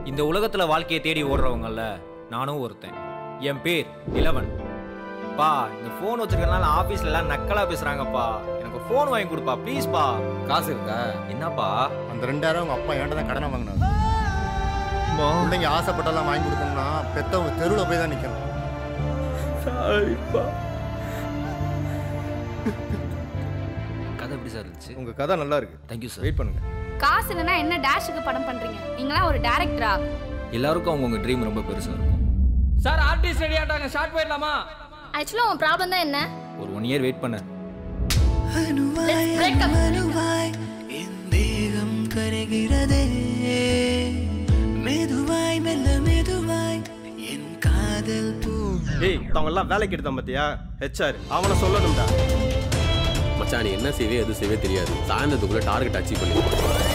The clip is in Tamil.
இந்த உலகத்துல வாழ்க்கையை தேடி ஓடுறவங்கல்ல நானும் ஒருத்தன் என் பேர் இளவன் பா இந்த ஃபோன் வச்சிருக்கனால ஆபீஸ்ல எல்லாம் நக்கலா பேசுறாங்கப்பா எனக்கு ஃபோன் வாங்கி கொடுப்பா ப்ளீஸ் பா காசு இருக்கா என்னப்பா அந்த ரெண்டாயிரம் உங்க அப்பா என்கிட்ட தான் கடனை வாங்கினாரு பிள்ளைங்க ஆசைப்பட்டெல்லாம் வாங்கி கொடுக்கணும்னா பெத்தவங்க தெருவில் போய் தான் நிற்கணும் கதை எப்படி சார் இருந்துச்சு உங்க கதை நல்லா இருக்கு தேங்க்யூ சார் வெயிட் பண்ணுங்க காசு இல்லைன்னா என்ன டேஷுக்கு படம் பண்றீங்க நீங்களாம் ஒரு டேரக்டரா எல்லாருக்கும் அவங்கவுங்க ட்ரீம் ரொம்ப பெருசா இருக்கும் சார் ஆர்டிஸ்ட் ரெடி ஆட்டாங்க ஷார்ட் போயிடலாமா ஆக்சுவலா உன் ப்ராப்ளம் தான் என்ன ஒரு ஒன் இயர் வெயிட் பண்ண Let's break up. அணுவாய் என் தேகம் கரைகிறதே மெதுவாய் மெல்ல மெதுவாய் என் காதல் பூ ஏய் அவங்க எல்லாம் வேலைக்கு எடுத்தான் பாத்தியா ஹெச்ஆர் அவனை சொல்லணும்டா மச்சான் நீ என்ன செய்வே எது செய்வே தெரியாது சாயந்தரத்துக்குள்ள டார்கெட் அச்சீவ் பண்ணி